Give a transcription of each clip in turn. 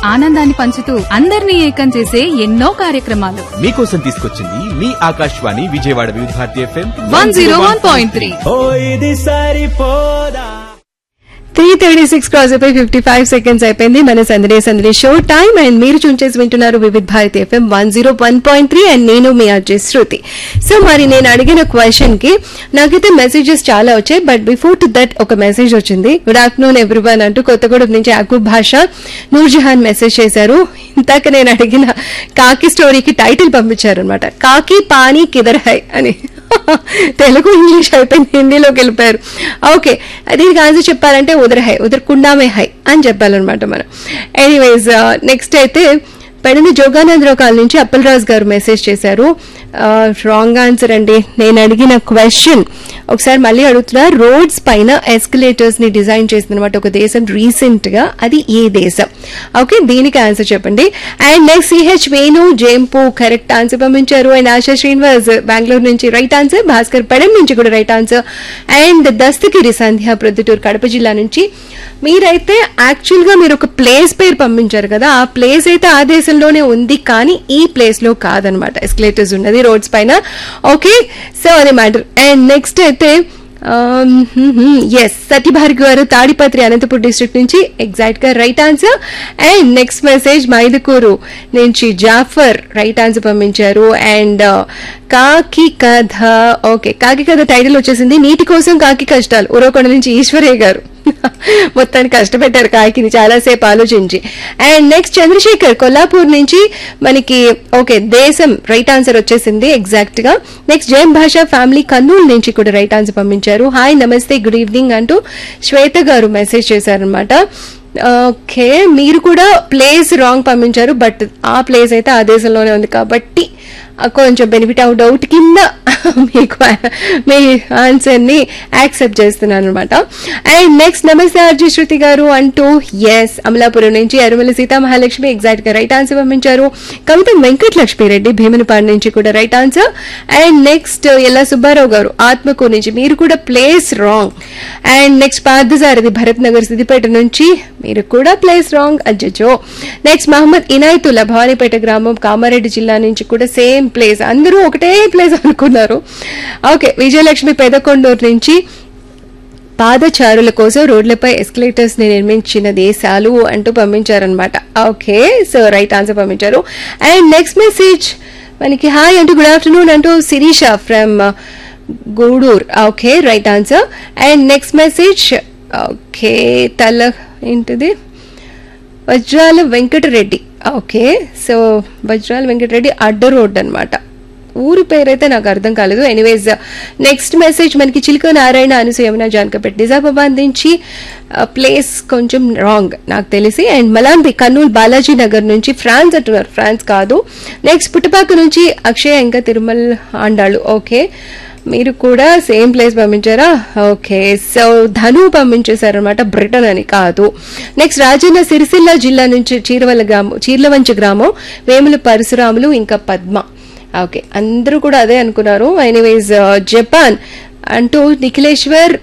ఆనందాన్ని పంచుతూ అందరినీ ఏకం చేసే ఎన్నో కార్యక్రమాలు మీకోసం తీసుకొచ్చింది మీ Akashvani Vijayawada Vividh Bharati FM one zero one point three ఓ ఇది సరిపోదా త్రీ థర్టీ సిక్స్ క్రాస్ అయిపోయి ఫిఫ్టీ ఫైవ్ సెకండ్స్ అయిపోయింది మన సందడే సందడే షో టైం అండ్ మీరు చూసేసి వింటున్నారు Vividh Bharati FM one zero one point three and నేను మీ అర్జయ్ శృతి సో మరి నేను అడిగిన క్వశ్చన్ కి నాకైతే మెసేజెస్ చాలా వచ్చాయి బట్ బిఫోర్ టు దట్ ఒక మెసేజ్ వచ్చింది గుడ్ ఆఫ్టర్నూన్ ఎవ్రీవన్ అంటూ కొత్తగూడెం నుంచి అకూబ్ భాష నూర్జహాన్ మెసేజ్ చేశారు ఇందాక నేను అడిగిన కాకి స్టోరీకి టైటిల్ పంపించారు అనమాట కాకి పానీ కిదర్ హై అని తెలుగు ఇంగ్లీష్ అయిపోయింది హిందీలోకి వెళ్ళిపోయారు ఓకే దీనికి ఆన్సర్ చెప్పాలంటే ఉదర్ హై ఉదర్ కుండామే హై అని చెప్పాలన్నమాట మనం ఎనీవేస్ నెక్స్ట్ అయితే పెడిన జోగానందరావు కాల్ నుంచి అప్పలరాజు గారు మెసేజ్ చేశారు రాంగ్ ఆన్సర్ అండి నేను అడిగిన క్వశ్చన్ ఒకసారి మళ్ళీ అడుగుతున్నా రోడ్స్ పైన ఎస్కలేటర్స్ ని డిజైన్ చేసింది అనమాట ఒక దేశం రీసెంట్ గా అది ఏ దేశం ఓకే దీనికి ఆన్సర్ చెప్పండి అండ్ నెక్స్ట్ సిహెచ్ వేణు జేంపు కరెక్ట్ ఆన్సర్ పంపించారు అండ్ ఆశా శ్రీనివాస్ బెంగళూరు నుంచి రైట్ ఆన్సర్ భాస్కర్ పెడం నుంచి కూడా right answer and Dastagiri Sandhya Proddatur Kadapa జిల్లా నుంచి మీరైతే యాక్చువల్ గా మీరు ఒక ప్లేస్ పేరు పంపించారు కదా ఆ ప్లేస్ అయితే ఆ దేశంలోనే ఉంది కానీ ఈ ప్లేస్ లో కాదనమాట ఎస్కలేటర్స్ ఉన్నది రోడ్స్ పైన ఓకే సో అది మ్యాటర్ అండ్ నెక్స్ట్ అయితే ఎస్ సత్యభార్గి గారు తాడిపత్రి అనంతపూర్ డిస్ట్రిక్ట్ నుంచి ఎగ్జాక్ట్ గా right answer and next message Mydukur నుంచి జాఫర్ రైట్ ఆన్సర్ పంపించారు అండ్ కాకి కథ ఓకే కాకి కథ టైటిల్ వచ్చేసింది నీటి కోసం కాకి కష్టాలు ఉరవకొండ నుంచి ఈశ్వరయ్య గారు మొత్తానికి కష్టపెట్టారు కాకిని చాలాసేపు ఆలోచించి అండ్ నెక్స్ట్ చంద్రశేఖర్ కొల్లాపూర్ నుంచి మనకి ఓకే దేశం రైట్ ఆన్సర్ వచ్చేసింది ఎగ్జాక్ట్ గా నెక్స్ట్ జయం భాష ఫ్యామిలీ కర్నూలు నుంచి కూడా రైట్ ఆన్సర్ పంపించారు హాయ్ నమస్తే గుడ్ ఈవినింగ్ అంటూ శ్వేత గారు మెసేజ్ చేశారనమాట ఓకే మీరు కూడా ప్లేస్ రాంగ్ పంపించారు బట్ ఆ ప్లేస్ అయితే ఆ దేశంలోనే ఉంది కాబట్టి ఆ కొంచెం బెనిఫిట్ ఆఫ్ డౌట్ కింద మీకు మీ ఆన్సర్ ని యాక్సెప్ట్ చేస్తున్నాను అనమాట అండ్ నెక్స్ట్ నమస్తే ఆర్జీ శృతి గారు అంటూ ఎస్ అమలాపురం నుంచి అరుమల సీతామహాలక్ష్మి ఎగ్జాక్ట్ గా రైట్ ఆన్సర్ పంపించారు కవిత వెంకటలక్ష్మి రెడ్డి భీమనపాడు నుంచి కూడా రైట్ ఆన్సర్ అండ్ నెక్స్ట్ ఎల్లా సుబ్బారావు గారు ఆత్మకూరు నుంచి మీరు కూడా place wrong and next Parthasarathi Bharat Nagar Siddipet నుంచి మీరు కూడా ప్లేస్ రాంగ్ అజ్జో నెక్స్ట్ మహమ్మద్ ఇనాయతుల్లా భవానీపేట గ్రామం కామారెడ్డి జిల్లా నుంచి కూడా సేమ్ ప్లేస్ అందరూ ఒకటే ప్లేస్ అనుకున్నారు ఓకే విజయలక్ష్మి పెదకొండూరు నుంచి పాదచారుల కోసం రోడ్లపై ఎస్కలేటర్స్ ని నిర్మించిన దేశాలు అంటూ పంపించారనమాట ఓకే సో రైట్ ఆన్సర్ పంపించారు అండ్ నెక్స్ట్ మెసేజ్ మనకి హాయ్ అంటూ గుడ్ ఆఫ్టర్నూన్ అంటూ Sirisha from Gudur okay right answer and next message okay తల ఏంటిది వజ్రాల వెంకటరెడ్డి ఓకే సో వజ్రాల వెంకటరెడ్డి అడ్డ రోడ్ అనమాట ఊరి పేరైతే నాకు అర్థం కాలేదు ఎనీవేస్ నెక్స్ట్ మెసేజ్ మనకి చిలుక నారాయణ అనుసూయమన జానకపేట నిజామాబాద్ నుంచి ప్లేస్ కొంచెం రాంగ్ నాకు తెలిసి అండ్ మలాంబి కర్నూలు బాలాజీ నగర్ నుంచి ఫ్రాన్స్ అంటున్నారు ఫ్రాన్స్ కాదు నెక్స్ట్ పుట్టపాక నుంచి అక్షయ ఇంకా తిరుమల ఆండాళ్ళు ఓకే మీరు కూడా సేమ్ ప్లేస్ పంపించారా ఓకే సో ధను పంపించేశారనమాట బ్రిటన్ అని కాదు నెక్స్ట్ రాజన్న సిరిసిల్ల జిల్లా నుంచి చీరవల్ల గ్రామం చీర్లవంచ గ్రామం వేముల పరశురాములు ఇంకా పద్మ ఓకే అందరూ కూడా అదే అనుకున్నారు ఎనీవేస్ జపాన్ అంటూ నిఖిలేశ్వర్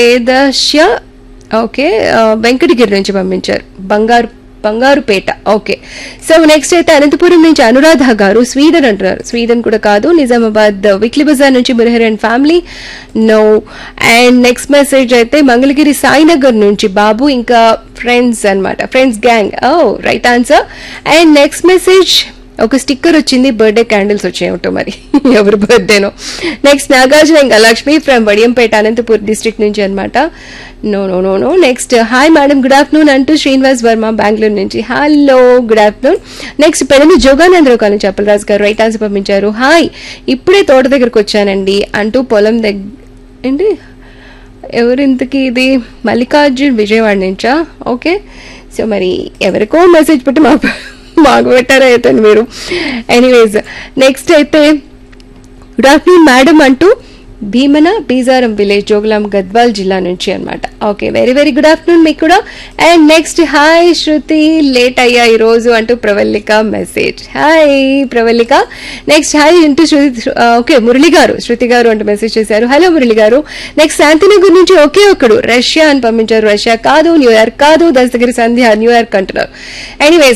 వేదశ్య ఓకే వెంకటగిరి నుంచి పంపించారు బంగారు బంగారుపేట ఓకే సో నెక్స్ట్ అయితే అనంతపురం నుంచి అనురాధ గారు స్వీడన్ అంటున్నారు స్వీడన్ కూడా కాదు నిజామాబాద్ విక్లీ బజార్ నుంచి Murahar and family no and next message అయితే మంగళగిరి సాయినగర్ నుంచి బాబు ఇంకా ఫ్రెండ్స్ అన్నమాట ఫ్రెండ్స్ గ్యాంగ్ ఓ right answer and next message ఒక స్టిక్కర్ వచ్చింది బర్త్డే క్యాండిల్స్ వచ్చాయటో మరి ఎవరి బర్త్డేనో నెక్స్ట్ నాగార్జున ఇంకా లక్ష్మి ఫ్రమ్ వడియంపేట అనంతపూర్ డిస్ట్రిక్ట్ నుంచి అనమాట no no no no next hi madam good afternoon అంటూ శ్రీనివాస్ వర్మ బెంగళూరు నుంచి హలో గుడ్ ఆఫ్టర్నూన్ నెక్స్ట్ పెడమి జోగానందరావు కానీ చెప్పలరాజు గారు రైట్ ఆన్సర్ పంపించారు హాయ్ ఇప్పుడే తోట దగ్గరకు వచ్చానండి అంటూ పొలం దగ్గర ఏంటి ఎవరు ఇంతకీ ఇది మల్లికార్జున్ విజయవాడ నుంచా ఓకే సో మరి ఎవరికో మెసేజ్ పెట్టి మాకు మాకు పెట్టారా అయితే మీరు ఎనీవేస్ నెక్స్ట్ అయితే గుడ్ ఆఫ్టర్నూన్ మేడం అంటూ భీమన బీజారం విలేజ్ జోగులాం గద్వాల్ జిల్లా నుంచి అనమాట okay very very good afternoon మీకు కూడా and next hi Shruti late అయ్యా ఈ రోజు అంటూ Pravallika message hi Pravallika next hi అంటూ శృతి ఓకే మురళి గారు శృతి గారు అంటూ మెసేజ్ చేశారు హలో మురళి గారు నెక్స్ట్ శాంతినగర్ నుంచి ఒకే ఒక్కడు రష్యా అని పంపించారు రష్యా కాదు న్యూయార్క్ కాదు దస్తగిరి సంధ్య న్యూయార్క్ అంటున్నారు ఎనీవేస్